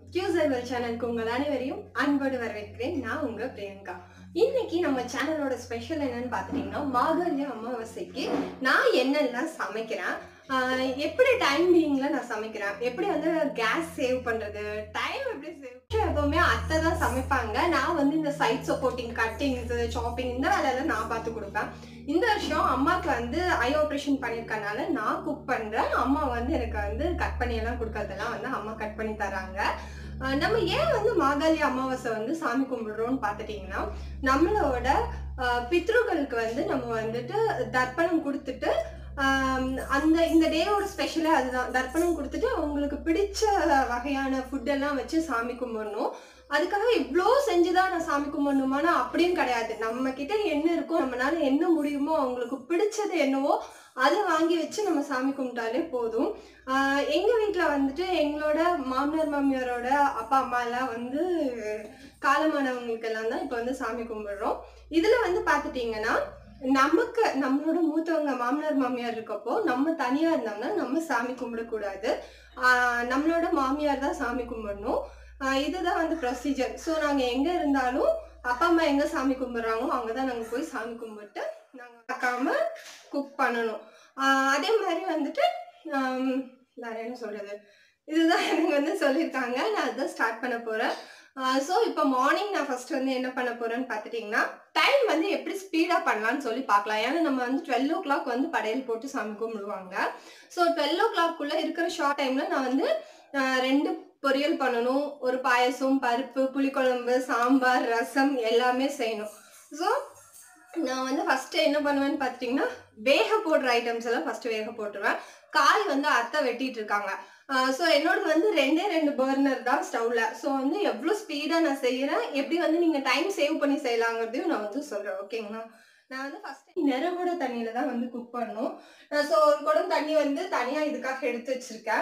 கியூசர்வல் சேனலுக்கு உங்கள் அனைவரையும் அன்போடு வரவேற்கிறேன் நான் உங்க பிரியங்கா இன்னைக்கு நம்ம சேனலோட ஸ்பெஷல் என்னன்னு பார்த்துட்டீங்கன்னா மாகல்ய அமாவாசைக்கு நான் என்னெல்லாம் சமைக்கிறேன் ஆஹ் எப்படி டைம் பீயிங்ல நான் சமைக்கிறேன் எப்படி வந்து கேஸ் சேவ் பண்றது டைம் எப்படி சேவ் எப்பவுமே அத்தை தான் சமைப்பாங்க நான் வந்து இந்த சைட் சப்போர்ட்டிங் கட்டிங்ஸ் சாப்பிங் இந்த வேலையெல்லாம் நான் பார்த்து கொடுப்பேன் இந்த வருஷம் அம்மாவுக்கு வந்து ஐ ஆப்ரேஷன் பண்ணியிருக்கனால நான் குக் பண்றேன் அம்மா வந்து எனக்கு வந்து கட் பண்ணி எல்லாம் கொடுக்கறதெல்லாம் வந்து அம்மா கட் பண்ணி தராங்க அஹ் நம்ம ஏன் வந்து மாகாளி அமாவாசை வந்து சாமி கும்பிடுறோம்னு பார்த்துட்டிங்கன்னா நம்மளோட அஹ், பித்ருக்களுக்கு வந்து நம்ம வந்துட்டு தர்ப்பணம் கொடுத்துட்டு ஆம், அந்த இந்த டேவோட ஸ்பெஷலே அதுதான் தர்ப்பணம் கொடுத்துட்டு அவங்களுக்கு பிடிச்ச வகையான ஃபுட் எல்லாம் வச்சு சாமி கும்பிடணும் அதுக்காக இவ்வளோ செஞ்சுதான் நான் சாமி கும்பிடணுமானா அப்படின்னு கிடையாது நம்ம கிட்ட என்ன இருக்கோ நம்மளால என்ன முடியுமோ அவங்களுக்கு பிடிச்சது என்னவோ அதை வாங்கி வச்சு நம்ம சாமி கும்பிட்டாலே போதும் ஆஹ் எங்க வீட்ல வந்துட்டு எங்களோட மாமனார் மாமியாரோட அப்பா அம்மா எல்லாம் வந்து காலமானவங்களுக்கு எல்லாம் தான் இப்போ வந்து சாமி கும்பிடுறோம் இதுல வந்து பாத்துட்டீங்கன்னா நமக்கு நம்மளோட மூத்தவங்க மாமனார் மாமியார் இருக்கப்போ நம்ம தனியா இருந்தோம்னா நம்ம சாமி கும்பிடக்கூடாது ஆஹ் நம்மளோட மாமியார் தான் சாமி கும்பிடணும் ஆஹ் இதுதான் வந்து ப்ரொசீஜர் ஸோ நாங்க எங்க இருந்தாலும் அப்பா அம்மா எங்க சாமி கும்பிடுறாங்களோ அங்கதான் நாங்க போய் சாமி கும்பிட்டு நாங்க பார்க்காம குக் பண்ணணும் ஆஹ் அதே மாதிரி வந்துட்டு ஆம், வேற என்ன சொல்றது இதுதான் எனக்கு வந்து சொல்லியிருக்காங்க நான் அதான் ஸ்டார்ட் பண்ண போறேன் ஸோ இப்போ மார்னிங் நான் ஃபர்ஸ்ட் வந்து என்ன பண்ண போறேன்னு பார்த்துட்டிங்கன்னா டைம் வந்து எப்படி ஸ்பீடாக பண்ணலாம்னு சொல்லி பார்க்கலாம் ஏன்னா நம்ம வந்து டுவெல் ஓ கிளாக் வந்து படையல் போட்டு சாமி கும்பிடுவாங்க ஸோ டுவெல் ஓ கிளாக்குள்ளே இருக்கிற ஷார்ட் டைமில் நான் வந்து ஆஹ், ரெண்டு பொரியல் பண்ணணும் ஒரு பாயசம் பருப்பு புளிக்குழம்பு சாம்பார் ரசம் எல்லாமே செய்யணும் ஸோ நான் வந்து ஃபஸ்ட்டு என்ன பண்ணுவேன்னு பார்த்துட்டிங்கன்னா வேக போடுற ஐட்டம்ஸ் எல்லாம் ஃபஸ்ட்டு வேக போட்டுருவேன் காய் வந்து அத்தை வெட்டிட்டு இருக்காங்க ஸோ என்னோடது வந்து ரெண்டே ரெண்டு பர்னர் தான் ஸ்டவ்ல ஸோ வந்து எவ்வளோ ஸ்பீடாக நான் செய்கிறேன் எப்படி வந்து நீங்கள் டைம் சேவ் பண்ணி செய்யலாங்கிறதையும் நான் வந்து சொல்கிறேன் ஓகேங்களா நான் வந்து ஃபர்ஸ்ட் நிறகுட தண்ணியில தான் வந்து குக் பண்ணணும் ஸோ ஒரு குடம் தண்ணி வந்து தனியாக இதுக்காக எடுத்து வச்சிருக்கேன்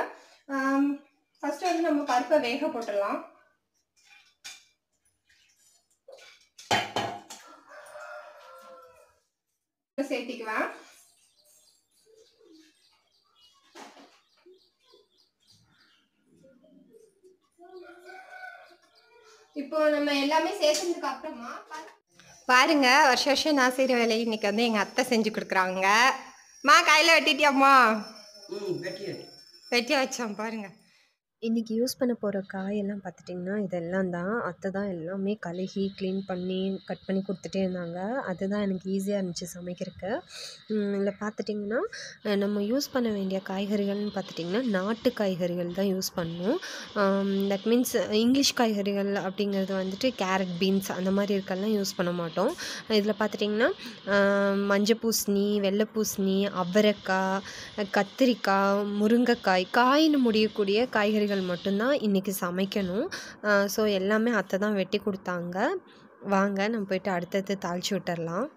ஃபர்ஸ்ட் வந்து நம்ம பருப்பை வேக போட்டுடலாம் சேர்த்திக்குவேன் இப்போ நம்ம எல்லாமே சேர்த்ததுக்கு அப்புறமா பாருங்க வருஷ வருஷம் நான் செய்கிற வேலையை இன்னைக்கு வந்து எங்கள் அத்தை செஞ்சு கொடுக்குறாங்க மா கையில் வெட்டிட்டியாம்மா ம் வெட்டி வெட்டி வச்சோம் பாருங்க இன்றைக்கி யூஸ் பண்ண போகிற காயெல்லாம் பார்த்துட்டிங்கன்னா இதெல்லாம் தான் அத்தை தான் எல்லாமே கழுகி க்ளீன் பண்ணி கட் பண்ணி கொடுத்துட்டே இருந்தாங்க அதுதான் எனக்கு ஈஸியாக இருந்துச்சு சமைக்கிறதுக்கு இதில் பார்த்துட்டிங்கன்னா அஹ் நம்ம யூஸ் பண்ண வேண்டிய காய்கறிகள்னு பார்த்துட்டிங்கன்னா நாட்டு காய்கறிகள் தான் யூஸ் பண்ணணும் தட் மீன்ஸ் இங்கிலீஷ் காய்கறிகள் அப்படிங்கிறது வந்துட்டு கேரட் பீன்ஸ் அந்த மாதிரி இருக்கெல்லாம் யூஸ் பண்ண மாட்டோம் இதில் பார்த்துட்டிங்கன்னா மஞ்சள் பூசணி வெள்ளை பூசணி அவரைக்காய் கத்திரிக்காய் முருங்கைக்காய் காயின்னு முடியக்கூடிய காய்கறிகள் மட்டும்தான் இன்றைக்கி சமைக்கணும் ஸோ எல்லாமே அத்தை தான் வெட்டி கொடுத்தாங்க வாங்க நம்ம போயிட்டு அடுத்தது தாளித்து விட்டுறலாம்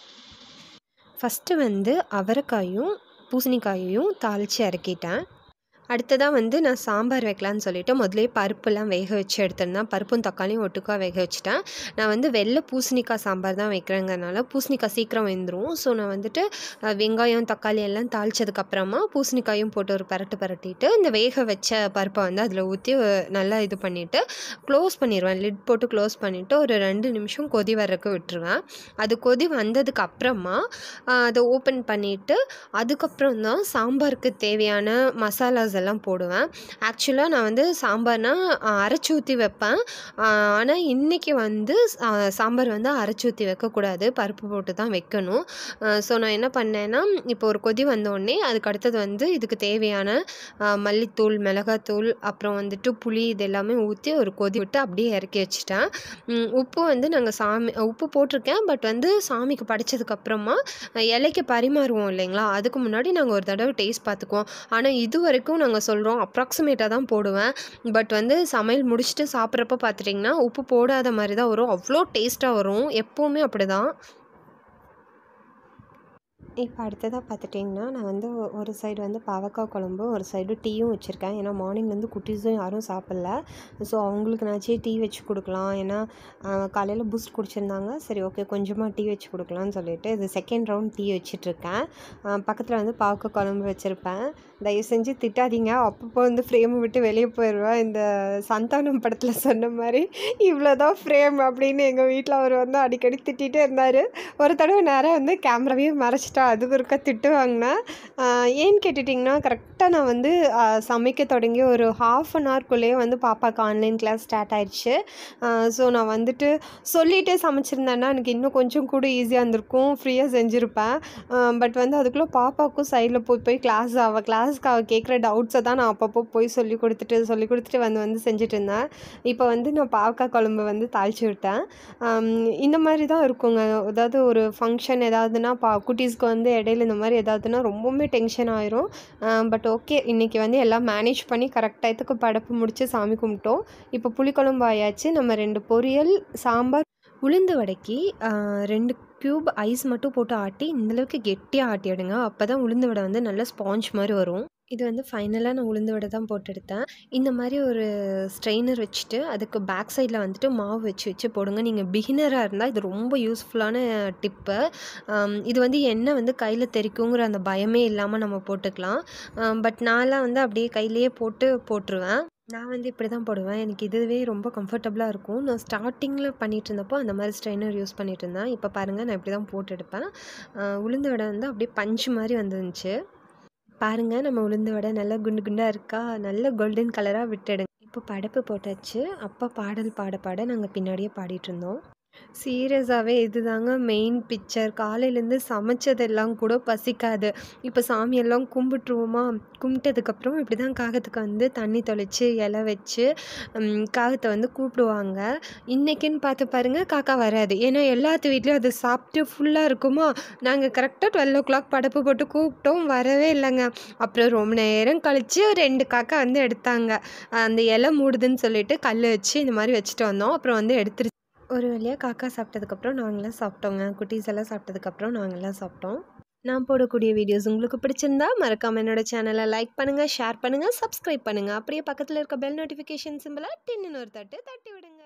ஃபஸ்ட்டு வந்து அவரைக்காயும் பூசணிக்காயையும் தாளித்து இறக்கிட்டேன் அடுத்ததாக வந்து நான் சாம்பார் வைக்கலான்னு சொல்லிட்டு முதலே பருப்புலாம் வேக வச்சு எடுத்திருந்தேன் பருப்பும் தக்காளியும் ஒட்டுக்கா வேக வச்சுட்டேன் நான் வந்து வெள்ளை பூசணிக்காய் சாம்பார் தான் வைக்கிறேங்கிறனால பூசணிக்காய் சீக்கிரம் வெந்துடும் ஸோ நான் வந்துட்டு அஹ், வெங்காயம் தக்காளி எல்லாம் தாளிச்சதுக்கப்புறமா பூசணிக்காயும் போட்டு ஒரு பரட்டு பரட்டிட்டு இந்த வேக வச்ச பருப்பை வந்து அதில் ஊற்றி நல்லா இது பண்ணிவிட்டு க்ளோஸ் பண்ணிடுவேன் லிட் போட்டு க்ளோஸ் பண்ணிவிட்டு ஒரு ரெண்டு நிமிஷம் கொதி வர்றதுக்கு விட்டுருவேன் அது கொதி வந்ததுக்கு அப்புறமா அஹ், அதை ஓப்பன் பண்ணிவிட்டு அதுக்கப்புறம் தான் சாம்பாருக்கு தேவையான மசாலாஸ் எல்லாம் போடுவேன் ஆக்சுவலாக நான் வந்து சாம்பார்னா அஹ், அரைச்சி ஊற்றி வைப்பேன் ஆனால் இன்றைக்கி வந்து சா- சாம்பார் வந்து அரைச்சி ஊற்றி வைக்கக்கூடாது பருப்பு போட்டு தான் வைக்கணும் ஸோ நான் என்ன பண்ணேன்னா இப்போ ஒரு கொதி வந்தோடனே அதுக்கு அடுத்தது வந்து இதுக்கு தேவையான அஹ், மல்லித்தூள் மிளகாத்தூள் அப்புறம் வந்துட்டு புளி இது எல்லாமே ஊற்றி ஒரு கொதி விட்டு அப்படியே இறக்கி வச்சுட்டேன் உம், உப்பு வந்து நாங்கள் சாமி உப்பு போட்டிருக்கேன் பட் வந்து சாமிக்கு படைச்சதுக்கப்புறமா இலைக்கு பரிமாறுவோம் இல்லைங்களா அதுக்கு முன்னாடி நாங்கள் ஒரு தடவை டேஸ்ட் பார்த்துக்குவோம் ஆனால் இது வரைக்கும் நாங்கள் சொல்கிறோம் அப்ராக்சிமேட்டாக தான் போடுவேன் பட் வந்து சமையல் முடிச்சுட்டு சாப்பிட்றப்ப பார்த்துட்டிங்கன்னா உப்பு போடாத மாதிரி தான் வரும் அவ்வளோ டேஸ்ட்டாக வரும் எப்போவுமே அப்படி தான் இப்போ அடுத்ததாக பார்த்துட்டிங்கன்னா நான் வந்து ஒ- ஒரு சைடு வந்து பாவக்காய் குழம்பும் ஒரு சைடு டீயும் வச்சுருக்கேன் ஏன்னா மார்னிங் வந்து குட்டீஸும் யாரும் சாப்பிடல ஸோ அவங்களுக்கு நாச்சே டீ வச்சு கொடுக்கலாம் ஏன்னா காலையில் பூஸ்ட் குடிச்சிருந்தாங்க சரி ஓகே கொஞ்சமாக டீ வச்சு கொடுக்கலான்னு சொல்லிட்டு இது செகண்ட் ரவுண்ட் டீ வச்சிட்ருக்கேன் பக்கத்தில் வந்து பாவக்காய் குழம்பு வச்சுருப்பேன் தயவு செஞ்சு திட்டாதீங்க அப்பப்போ வந்து ஃப்ரேமை விட்டு வெளியே போயிடுவேன் இந்த சந்தானம் படத்தில் சொன்ன மாதிரி இவ்வளோதான் ஃப்ரேம் அப்படின்னு எங்கள் வீட்டில் அவர் வந்து அடிக்கடி திட்டிகிட்டே இருந்தார் ஒரு தடவை நேரம் வந்து கேமராவையே மறைச்சிட்டா அதுக்கு ஒருக்கா திட்டு வாங்கினேன் ஆஹ் ஏன்னு கேட்டுட்டிங்கன்னா கரெக்டாக நான் வந்து ஆஹ் சமைக்க தொடங்கி ஒரு ஹாஃப் அன் ஹவர்க்குள்ளேயே வந்து பாப்பாவுக்கு ஆன்லைன் கிளாஸ் ஸ்டார்ட் ஆயிடுச்சு ஸோ நான் வந்துட்டு சொல்லிகிட்டே சமைச்சிருந்தேன்னா எனக்கு இன்னும் கொஞ்சம் கூட ஈஸியாக இருந்திருக்கும் ஃப்ரீயாக செஞ்சுருப்பேன் பட் வந்து அதுக்குள்ளே பாப்பாவுக்கும் சைடில் போய் போய் கிளாஸ் அவள் கிளாஸ்க்கு அவள் கேட்குற டவுட்ஸை தான் நான் அப்பப்போ போய் சொல்லி கொடுத்துட்டு சொல்லி கொடுத்துட்டு வந்து வந்து செஞ்சுட்டு இருந்தேன் இப்போ வந்து நான் பாவக்காய் குழம்பு வந்து தாளிச்சு விட்டேன் ஆம், இந்த மாதிரி தான் இருக்குங்க அதாவது ஒரு ஃபங்க்ஷன் ஏதாவதுன்னா பா குட்டீஸ்க்கு வந்து இடையில இந்த மாதிரி ஏதாவதுன்னா ரொம்பவுமே டென்ஷன் ஆயிரும் பட் ஓகே இன்றைக்கி வந்து எல்லாம் மேனேஜ் பண்ணி கரெக்ட் டயத்துக்கு படப்பு முடித்து சாமி கும்பிட்டோம் இப்போ புளிக்குழம்பு ஆயாச்சு நம்ம ரெண்டு பொரியல் சாம்பார் உளுந்து வடைக்கு ஆஹ், ரெண்டு க்யூப் ஐஸ் மட்டும் போட்டு ஆட்டி இந்தளவுக்கு கெட்டியாக ஆட்டி எடுங்க அப்போ தான் உளுந்து வடை வந்து நல்லா ஸ்பாஞ்ச் மாதிரி வரும் இது வந்து ஃபைனலாக நான் உளுந்து வடை தான் போட்டு எடுத்தேன் இந்த மாதிரி ஒரு ஸ்ட்ரெயினர் வச்சுட்டு அதுக்கு பேக் சைடில் வந்துட்டு மாவு வச்சு வச்சு போடுங்க நீங்கள் பிகினராக இருந்தால் இது ரொம்ப யூஸ்ஃபுல்லான டிப்பு இது வந்து எண்ணெய் வந்து கையில் தெறிக்குங்கிற அந்த பயமே இல்லாமல் நம்ம போட்டுக்கலாம் பட் நான்லாம் வந்து அப்படியே கையிலேயே போட்டு போட்டுருவேன் நான் வந்து இப்படி தான் போடுவேன் எனக்கு இதுவே ரொம்ப கம்ஃபர்டபுளாக இருக்கும் நான் ஸ்டார்டிங்கில் பண்ணிட்டு இருந்தப்போ அந்த மாதிரி ஸ்ட்ரெயினர் யூஸ் பண்ணிட்டு இருந்தேன் இப்போ பாருங்கள் நான் இப்படி தான் போட்டு எடுப்பேன் ஆஹ் உளுந்து வடை வந்து அப்படியே பஞ்சு மாதிரி வந்துருந்துச்சு பாருங்கள் நம்ம உளுந்து வடை நல்லா குண்டு குண்டாக இருக்கா நல்ல கோல்டன் கலராக விட்டுடுங்க இப்போ படப்பு போட்டாச்சு அப்போ பாடல் பாட பாட நாங்கள் பின்னாடியே பாடிட்டு இருந்தோம் சீரியஸாகவே இதுதாங்க மெயின் பிக்சர் காலையிலேருந்து சமைச்சதெல்லாம் கூட பசிக்காது இப்போ சாமியெல்லாம் கும்பிட்ருவோமா கும்பிட்டதுக்கப்புறம் இப்படி தான் காகத்துக்கு வந்து தண்ணி தொளிச்சு இலை வச்சு ம், காகத்தை வந்து கூப்பிடுவாங்க இன்றைக்கின்னு பார்த்து பாருங்கள் காக்கா வராது ஏன்னா எல்லாத்து வீட்லேயும் அது சாப்பிட்டு ஃபுல்லாக இருக்குமா நாங்கள் கரெக்டாக டுவெல் ஓ கிளாக் படப்பு போட்டு கூப்பிட்டோம் வரவே இல்லைங்க அப்புறம் ரொம்ப நேரம் கழித்து ரெண்டு காக்கா வந்து எடுத்தாங்க அந்த இலை மூடுதுன்னு சொல்லிட்டு கல் வச்சு இந்த மாதிரி வச்சுட்டு வந்தோம் அப்புறம் வந்து எடுத்துருச்சு ஒரு வழியாக காக்கா சாப்பிட்டதுக்கப்புறம் நாங்களாம் சாப்பிட்டோங்க குட்டீஸ் எல்லாம் சாப்பிட்டதுக்கப்புறம் நாங்களாம் சாப்பிட்டோம் நான் போடக்கூடிய வீடியோஸ் உங்களுக்கு பிடிச்சிருந்தா மறக்காம என்னோட சேனலை லைக் பண்ணுங்கள் ஷேர் பண்ணுங்கள் சப்ஸ்கிரைப் பண்ணுங்கள் அப்படியே பக்கத்தில் இருக்க பெல் நோட்டிஃபிகேஷன் சிம்பிளாக டின்னு ஒரு தட்டு தட்டி விடுங்க